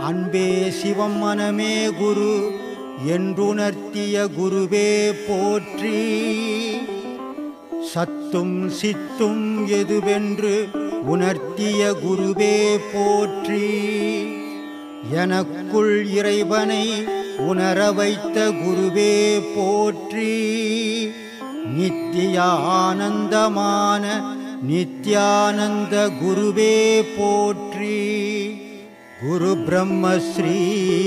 அன்பே சிவம் மனமே குரு என்றுணர்த்திய குருவே போற்றி சத்தும் சித்தும் எதுவென்று உணர்த்திய குருவே போற்றி எனக்குள் இறைவனை உணர வைத்த குருவே போற்றி நித்திய ஆனந்தமான நித்யானந்த குருவே போற்றி குரு பிரம்மஸ்ரீ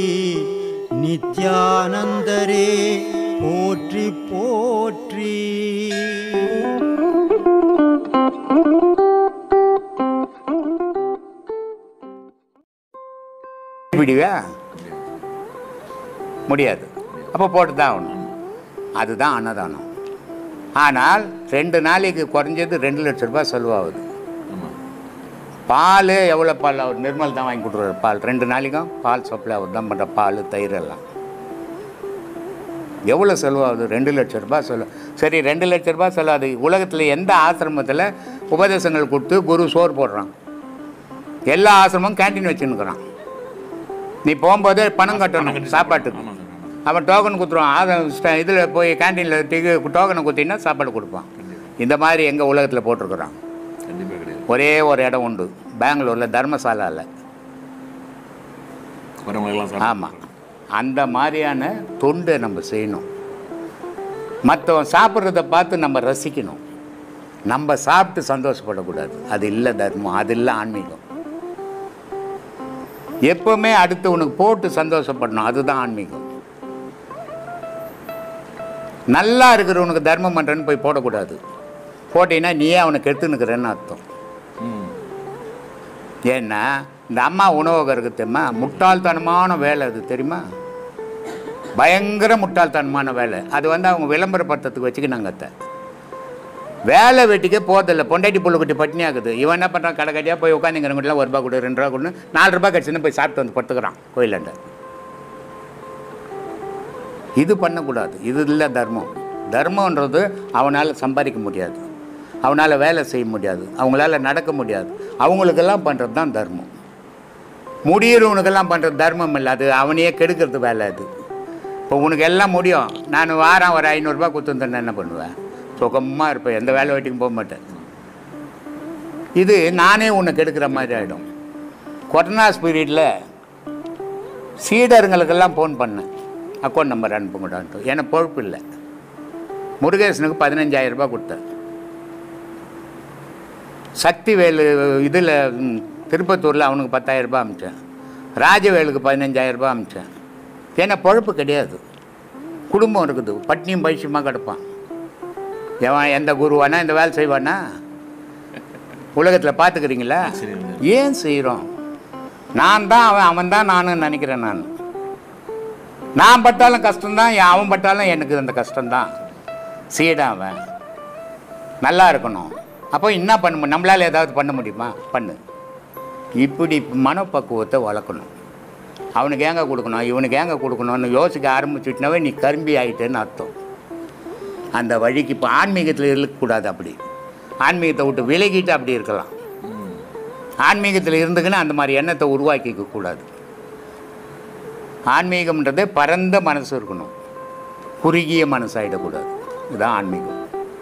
நித்யானந்தரே போற்றி போற்றி விடுவியா முடியாது அப்போ போட்டு தான் ஆகணும் அதுதான் அன்னதானம் ஆனால் ரெண்டு நாளைக்கு குறைஞ்சது ரெண்டு லட்ச ரூபாய் செலவாகுது ஆமாம் பால் எவ்வளோ பால் அவர் நிர்மல் தான் வாங்கி கொடுக்குறாரு பால் ரெண்டு நாளைக்கும் பால் சப்ளை அவர் தான் பண்ணுற பால் தயிர் எல்லாம் எவ்வளோ செலவாகுது ரெண்டு லட்ச ரூபாய் செலவு சரி ரெண்டு லட்ச ரூபாய் செலவாது உலகத்தில் எந்த ஆசிரமத்தில் உபதேசங்கள் கொடுத்து குரு சோறு போடுறான் எல்லா ஆசிரமும் கேண்டீன் வச்சுன்னுக்குறான் நீ போகும்போதே பணம் கட்டணும் சாப்பாட்டுக்கு ஆமாம் சார் ஆமாம் அவன் டோக்கன் கொடுத்துருவான் அதை இதில் போய் கேண்டீனில் டிக்கு டோக்கனை கொடுத்தீங்கன்னா சாப்பாடு கொடுப்பான் இந்த மாதிரி எங்கள் உலகத்தில் போட்டிருக்கிறான் கண்டிப்பாக கிடையாது ஒரே ஒரு இடம் உண்டு பெங்களூரில் தர்மசாலாவில் வரவங்களெல்லாம் சார் ஆமாம் அந்த மாதிரியான தொண்டை நம்ம செய்யணும் மற்றவன் சாப்பிட்றத பார்த்து நம்ம ரசிக்கணும் நம்ம சாப்பிட்டு சந்தோஷப்படக்கூடாது அது இல்லை தர்மம் அது இல்லை ஆன்மீகம் எப்பவுமே அடுத்து உனக்கு போட்டு சந்தோஷப்படணும் அதுதான் ஆன்மீகம் நல்லா இருக்கிறவனுக்கு தர்மம் பண்ணுறேன்னு போய் போடக்கூடாது போட்டீங்கன்னா நீயே அவனுக்கு எடுத்துன்னுக்கிறேன்னு அர்த்தம் ம் ஏன்னா இந்த அம்மா உணவகம் இருக்கு தெரியுமா முட்டாள்தனமான வேலை அது தெரியுமா பயங்கர முட்டாள்தனமான வேலை அது வந்து அவங்க விளம்பரப்படுத்துறதுக்கு வச்சுக்கினாங்க அத்தை வேலை வெட்டிக்கே போதில்லை பொண்டாட்டி புள்ளுக்குட்டி பட்டினி ஆகுது இவன் என்ன பண்ணுறான் கடை கடையாக போய் உட்காந்துங்கிறவங்களாம் ஒரு ரூபா கொடு ரெண்டு ரூபா கொடு நாலு ரூபாய் கிடச்சுன்னு போய் சாப்பிட்டு வந்து படுத்துக்கிறான் கோயிலாண்ட இது பண்ணக்கூடாது இது இல்லை தர்மம் தர்மன்றது அவனால் சம்பாதிக்க முடியாது அவனால் வேலை செய்ய முடியாது அவங்களால நடக்க முடியாது அவங்களுக்கெல்லாம் பண்ணுறது தான் தர்மம் முடியிறவனுக்கெல்லாம் பண்ணுறது தர்மம் இல்லை அது அவனையே கெடுக்கிறது வேலை அது இப்போ உனக்கு எல்லாம் முடியும் நான் வாரம் ஒரு ஐநூறுரூபா கொடுத்துருந்தேன் என்ன பண்ணுவேன் சுகமாக இருப்பேன் எந்த வேலை வெட்டிக்கும் போக மாட்டேன் இது நானே உன்னை கெடுக்கிற மாதிரி ஆகிடும் கொரோனா பீரியடில் சீடருங்களுக்கெல்லாம் ஃபோன் பண்ணேன் அக்கௌண்ட் நம்பர் அனுப்புங்கடான்ட்டு எனக்கு பொறுப்பு இல்லை முருகேசனுக்கு பதினஞ்சாயிரம் ரூபாய் கொடுத்தேன் சக்திவேலு இதில் திருப்பத்தூரில் அவனுக்கு பத்தாயிரம் ரூபாய் அமிச்சேன் ராஜவேலுக்கு பதினஞ்சாயிரம் ரூபாய் அமிச்சேன் ஏன்னா பொழப்பு கிடையாது குடும்பம் இருக்குது பட்னியும் பைசியமாக கிடப்பான் எவன் எந்த குருவானா இந்த வேலை செய்வானா உலகத்தில் பார்த்துக்கிறீங்களா சரி ஏன் செய்கிறோம் நான் தான் அவன் அவன் தான் நான் நினைக்கிறேன் நான் நான் பட்டாலும் கஷ்டம்தான் என் அவன் பட்டாலும் எனக்கு அந்த கஷ்டம்தான் சீடான் அவன் நல்லா இருக்கணும் அப்போ என்ன பண்ண முடியும் நம்மளால் ஏதாவது பண்ண முடியுமா பண்ணு இப்படி மனப்பக்குவத்தை வளர்க்கணும் அவனுக்கு ஏங்க கொடுக்கணும் இவனுக்கு ஏங்க கொடுக்கணும்னு யோசிக்க ஆரம்பிச்சுட்டுனாவே நீ கரும்பி ஆகிட்டேன்னு அர்த்தம் அந்த வழிக்கு இப்போ ஆன்மீகத்தில் இருக்கக்கூடாது அப்படி ஆன்மீகத்தை விட்டு விலகிட்டு அப்படி இருக்கலாம் ம் ஆன்மீகத்தில் இருந்துக்குன்னு அந்த மாதிரி எண்ணத்தை உருவாக்கிக்க கூடாது ஆன்மீகம்ன்றதே பரந்த மனசு இருக்கணும் குறுகிய மனசாயிடக்கூடாது இதுதான் ஆன்மீகம்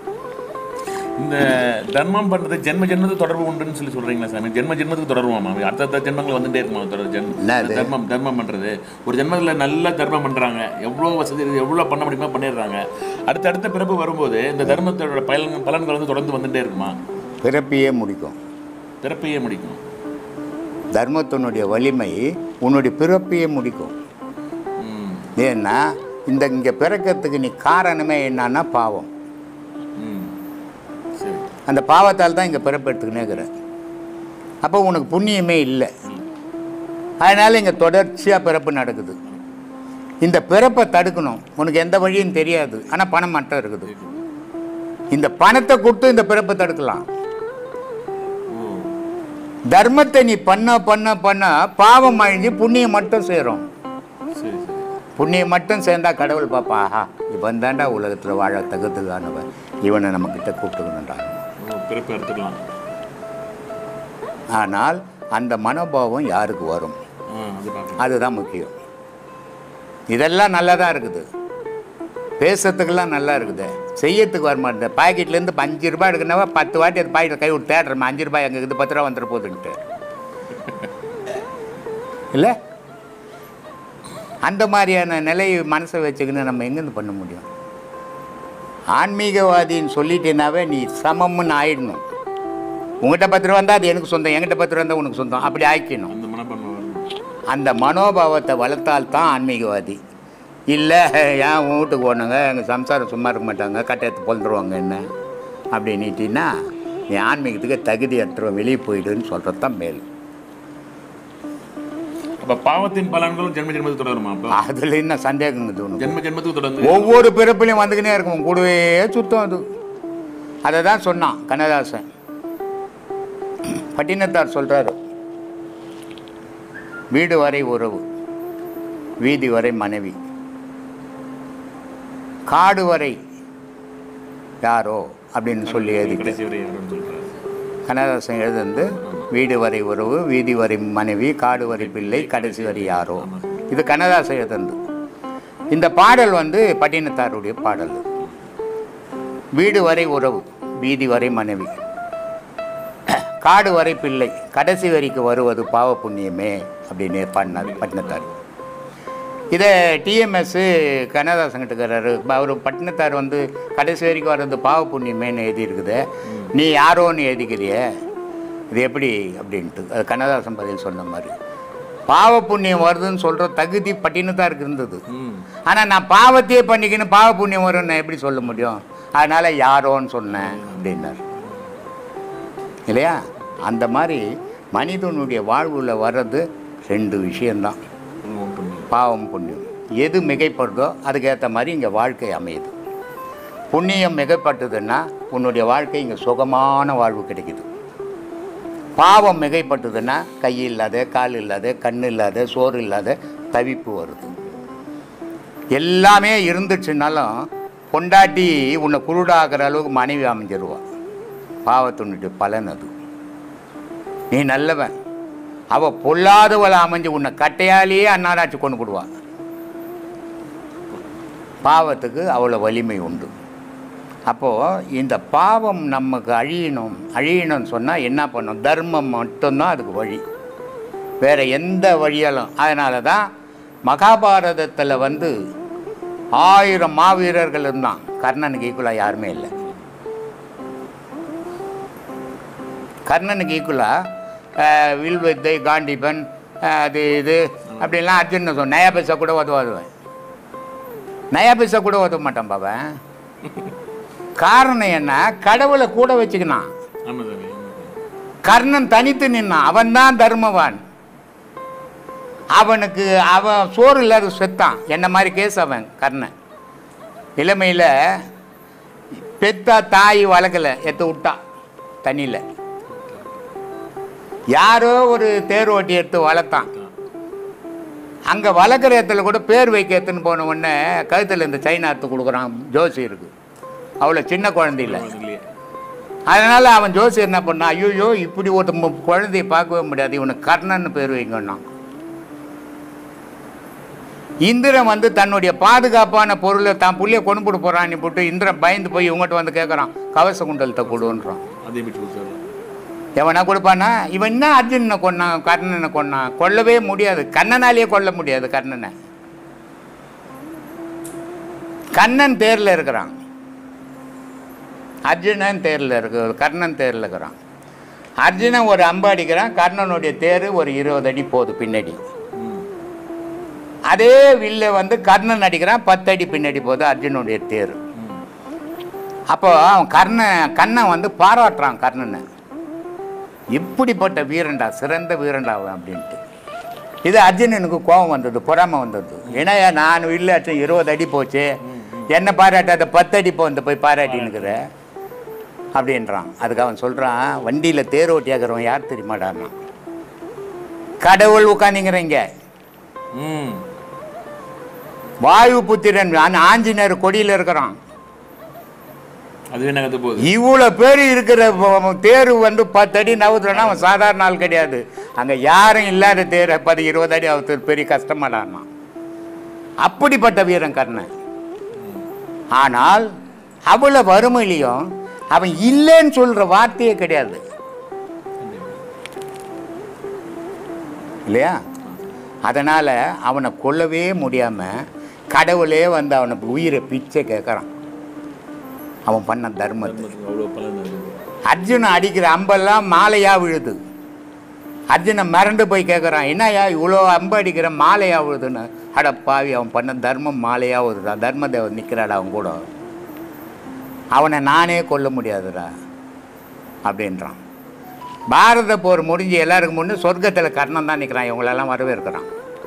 இந்த தர்மம் பண்றது ஜென்ம ஜென்மத்துக்கு தொடர்பு உண்டுன்னு சொல்லி சொல்றீங்களா சாமி ஜென்ம ஜென்மத்துக்கு தொடருவாமா அடுத்தடுத்த ஜென்மங்கள் வந்துட்டே இருக்குமா தொடர் ஜென்ம என்ன அது? தர்மம் தர்மம் பண்றது ஒரு ஜென்மத்துல நல்லா தர்மம் பண்றாங்க எவ்வளோ வசதி இருக்குது, எவ்வளோ பண்ண முடியுமோ பண்ணிடுறாங்க அடுத்தடுத்த பிறப்பு வரும்போது இந்த தர்மத்தோட பலன் பலன்கள் வந்து தொடர்ந்து வந்துட்டே இருக்குமா பிறப்பியே முடிக்கும் பிறப்பையே முடிக்கும் தர்மத்தினுடைய வலிமை உன்னுடைய பிறப்பையே முடிக்கும் ம் ஏன்னா இந்த இங்கே பிறக்கிறதுக்கு நீ காரணமே என்னன்னா பாவம் ம் சரி அந்த பாவத்தால் தான் இங்கே பிறப்பு எடுத்துக்கினேங்கிற அப்போ உனக்கு புண்ணியமே இல்லை அதனால் இங்கே தொடர்ச்சியாக பிறப்பு நடக்குது இந்த பிறப்பை தடுக்கணும் உனக்கு எந்த வழியும் தெரியாது ஆனால் பணம் மட்டும் இருக்குது இந்த பணத்தை கொடுத்து இந்த பிறப்பை தடுக்கலாம் ஓ தர்மத்தை நீ பண்ண பண்ண பண்ண பாவம் அழிஞ்சு புண்ணியம் மட்டும் சேரும் சரி சரி புண்ணியம் மட்டும் சேர்ந்தா கடவுள் பாப்பா ஆஹா இவன் தாண்டா உலகத்தில் வாழ தகுத்துக்கானவன் இவனை நம்மக்கிட்ட கூப்பிட்டுக்கணுன்றாங்க ஓ பிறப்பு எடுத்துக்கலாம் ஆனால் அந்த மனோபாவம் யாருக்கு வரும் ஆ, அது பார்க்கணும். அதுதான் முக்கியம் இதெல்லாம் நல்லா தான் இருக்குது பேசுறதுக்கெல்லாம் நல்லா இருக்குது செய்யறதுக்கு வர மாட்டேன் பாக்கெட்லேருந்து இப்போ அஞ்சு ரூபாய் எடுக்கணும்னா பத்து வாட்டி அது பாக்கெட் கை விட்டு தேடுறோம் அஞ்சு ரூபாய் அங்கே இருக்குது பத்து ரூபா வந்துட போகுதுன்ட்டு இல்லை அந்த மாதிரியான நிலை மனசை வச்சுக்கின்னு நம்ம எங்கேருந்து பண்ண முடியும் ஆன்மீகவாதின்னு சொல்லிட்டேனாவே நீ சமம்னு ஆயிடணும் உங்ககிட்ட பத்து ரூபா இருந்தால் அது எனக்கு சொந்தம் என்கிட்ட பத்து ரூபா இருந்தால் உனக்கு சொந்தம் அப்படி ஆக்கிக்கணும் அந்த மனப்பான்மை வரணும் அந்த மனோபாவத்தை வளர்த்தால் தான் ஆன்மீகவாதி இல்லை ஏன் உன் வீட்டுக்கு போனாங்க எங்கள் சம்சாரம் சும்மா இருக்க மாட்டாங்க கட்டையத்தை பொழுந்துருவாங்க என்ன அப்படின்னுட்டின்னா நீ ஆன்மீகத்துக்கு தகுதி அற்றவன் வெளியே போயிடுன்னு சொல்கிறது தான் மேல் அப்ப பாவத்தின் பலன்களும் ஜென்ம ஜென்மத்துக்கு தொடருமா அப்போ அதில் என்ன சந்தேகங்குது உனக்கு ஜென்ம ஜென்மத்துக்கு தொடர்ந்து ஒவ்வொரு பிறப்புலையும் வந்துக்கினே இருக்கும் உன் கூடவே சுத்தம் அது அதை தான் சொன்னான் கண்ணதாசன் பட்டினத்தார் சொல்கிறாரு வீடு வரை உறவு வீதி வரை மனைவி காடு வரை யாரோ அப்படின்னு சொல்லி எழுதிட்டு கடைசி வரை யாருன்னு சொல்றாரு கண்ணதாசன் எழுதுந்து வீடு வரை உறவு வீதி வரை மனைவி காடு வரை பிள்ளை கடைசி வரை யாரோ இது கண்ணதாசன் எழுதுந்து இந்த பாடல் வந்து பட்டினத்தாருடைய பாடல் வீடு வரை உறவு வீதி வரை மனைவி காடு வரை பிள்ளை கடைசி வரைக்கு வருவது பாவ புண்ணியமே அப்படின்னு பாடினார் பட்டினத்தார் இதை டிஎம்எஸ் கண்ணதாசன் கிட்டக்கிறாரு அவர் பட்டினத்தார் வந்து கடைசி வரைக்கும் வர்றது பாவ புண்ணியமேன்னு எழுதியிருக்குது நீ யாரோன்னு எழுதிக்கிறியே இது எப்படி அப்படின்ட்டு அது கண்ணதாசன் பதில் சொன்ன மாதிரி பாவ புண்ணியம் வருதுன்னு சொல்கிற தகுதி பட்டினத்தாருக்கு இருந்தது ம் ஆனால் நான் பாவத்தையே பண்ணிக்கின்னு பாவ புண்ணியம் வரும்னு நான் எப்படி சொல்ல முடியும் அதனால் யாரோன்னு சொன்னேன் அப்படின்னார் இல்லையா அந்த மாதிரி மனிதனுடைய வாழ்வுல வர்றது ரெண்டு விஷயந்தான் புண்ணியம், புண்ணியம். பாவம் புண்ணியம் எது மிகைப்படுதோ அதுக்கேற்ற மாதிரி இங்கே வாழ்க்கை அமையுது புண்ணியம் மிகைப்பட்டதுன்னா உன்னுடைய வாழ்க்கை இங்கே சுகமான வாழ்வு கிடைக்குது பாவம் மிகைப்பட்டதுன்னா கை இல்லாத கால் இல்லாத கண் இல்லாத சோறு இல்லாத தவிப்பு வருது எல்லாமே இருந்துச்சுனாலும் பொண்டாட்டி உன்னை குருடாகிற அளவுக்கு மனைவி அமைஞ்சிருவா பாவத்தினுடைய பலன் அது நீ நல்லவன் அவ பொல்லாதவளை அமைஞ்சு உன்னை கட்டையாலேயே அன்னாடாச்சு கொண்டு போடுவா பாவத்துக்கு அவ்வளோ வலிமை உண்டு அப்போது இந்த பாவம் நமக்கு அழியணும் அழியணும்னு சொன்னால் என்ன பண்ணும் தர்மம் மட்டும்தான் அதுக்கு வழி வேறு எந்த வழியாலும் அதனால தான் மகாபாரதத்தில் வந்து ஆயிரம் மாவீரர்கள் இருந்தான் கர்ணனுக்கு ஈக்குவலாக யாருமே இல்லை கர்ணனுக்கு ஈக்குவலாக வில் வித்தை காண்டிபன் அஹ், அது இது அப்படின்லாம் அர்ஜுன் சொன்ன நயா பைசா கூட உதவாதுவேன் நயா பைசா கூட உதவ மாட்டான் பாவன் காரணம் என்ன கடவுளை கூட வச்சுக்கினான் ஆமா சாமி ஆமா சாமி. கர்ணன் தனித்து நின்னான் அவன் தான் தர்மவான் அவனுக்கு அவன் சோறு இல்லாத செத்தான் என்ன மாதிரி கேஸ் அவன் கர்ணன் இளமையில் பெத்தா தாய் வளர்க்கல எத்த விட்டான் தண்ணியில் யாரோ ஒரு தேர் ஓட்டி எடுத்து வளர்த்தான் அங்கே வளர்க்குற இடத்துல கூட பேர் வைக்க எடுத்துன்னு போன உடனே கழுத்தில் இந்த சைனா எடுத்து கொடுக்குறான் ஜோசி இருக்கு அவ்வளோ சின்ன குழந்தை இல்லை இல்லையே அதனால் அவன் ஜோசியர் என்ன பண்ணான் ஐயோ இப்படி ஒரு மு- குழந்தையை பார்க்கவே முடியாது இவனுக்கு கர்ணன்னு பேர் வைங்கன்னான் இந்திரன் வந்து தன்னுடைய பாதுகாப்பான பொருளை தான் புள்ளைய கொண்டு போட்டு போகிறான் நீ போட்டு இந்திரன் பயந்து போய் இவங்ககிட்ட வந்து கேட்குறான் கவச குண்டலத்தை கொடுன்றான் அதே பிடிச்சி கொடுத்தாரு எவனா கொடுப்பானா இவன் என்ன அர்ஜுனனை கொன்னான் கர்ணனை கொன்னான் கொல்லவே முடியாது கண்ணனாலேயே கொல்ல முடியாது கர்ணனை கண்ணன் தேரில் இருக்கிறான் அர்ஜுனன் தேரில் இருக்கு கர்ணன் தேரில் இருக்கிறான் அர்ஜுனன் ஒரு அம்பு அடிக்கிறான் கர்ணனுடைய தேர் ஒரு இருபது அடி போகுது பின்னாடி ம் அதே வில்ல வந்து கர்ணன் அடிக்கிறான் பத்து அடி பின்னாடி போகுது அர்ஜுனுடைய தேர் ம் அப்போ அவன் கர்ணன் கண்ணன் வந்து பாராட்டுறான் கர்ணனை இப்படிப்பட்ட வீரன்டா சிறந்த வீரன்டா அவன் அப்படின்ட்டு இது அர்ஜுனனுக்கு கோபம் வந்தது பொறாமை வந்தது ஏன்னா நான் வில்லாச்சும் இருபது அடி போச்சு என்ன பாராட்டாத பத்து அடி போந்து போய் பாராட்டின்னுக்குற அப்படின்றான் அதுக்கு அவன் சொல்கிறான் வண்டியில் தேர் ஓட்டியாகிறவன் யார் தெரியுமாடான்னா கடவுள் உட்காந்துங்கிறீங்க ம் வாயு புத்திரன் ஆ- ஆஞ்சநேயர் கொடியில் இருக்கிறான் அதுவே நகர்த்த போகுது இவ்வளோ பேர் இருக்கிற ப- தேர் வந்து பத்து அடி நவுத்துறனா அவன் சாதாரண ஆள் கிடையாது அங்கே யாரும் இல்லாத தேரை பதி இருபது அடி அவுத்து பெரிய கஷ்டமாடானா அப்படிப்பட்ட வீரன் கர்ணன் ஆனால் அவ்வளோ வறுமையிலையும் அவன் இல்லைன்னு சொல்கிற வார்த்தையே கிடையாது இல்லையா அதனால் அவனை கொல்லவே முடியாமல் கடவுளே வந்து அவனுக்கு உயிரை பிச்சை கேட்குறான் அவன் பண்ண தர்மத்தை தர்மத்துக்கு அவ்வளோ பலன் இருக்குது அர்ஜுனன் அடிக்கிற அம்பெல்லாம் மாலையா விழுது அர்ஜுனன் மிரண்டு போய் கேட்குறான் என்னய்யா இவ்வளோ அம்பு அடிக்கிற மாலையா விழுதுன்னு அட பாவி அவன் பண்ண தர்மம் மாலையா விழுதுதான் தர்மதேவன் நிற்கிறாடா அவன் கூட அவனை நானே கொல்ல முடியாதுடா அப்படின்றான் பாரத போர் முடிஞ்சு எல்லாருக்கும் முன்னே சொர்க்கத்தில் கர்ணன் தான் நிற்கிறான் இவங்களெல்லாம் வரவேற்கிறான்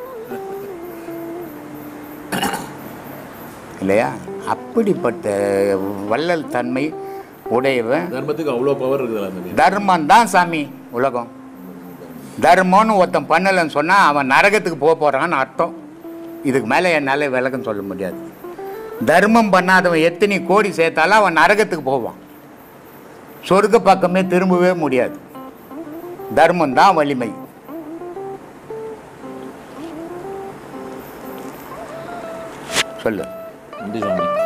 இல்லையா அப்படிப்பட்ட வள்ளல் தன்மை உடையவன் தர்மத்துக்கு அவ்வளோ பவர் இருக்குதுல்ல அந்த வீரன். தர்மம் தான் சாமி உலகம் தர்மம்னு ஒருத்தன் பண்ணலைன்னு சொன்னால் அவன் நரகத்துக்கு போக போகிறான்னு அர்த்தம் இதுக்கு மேலே என்னால் விளக்கம் சொல்ல முடியாது தர்மம் பண்ணாதவன் எத்தனை கோடி சேர்த்தாலும் அவன் நரகத்துக்கு போவான் சொர்க்க பக்கமே திரும்பவே முடியாது தர்மம் தான் வலிமை சொல்லு நன்றி சாமி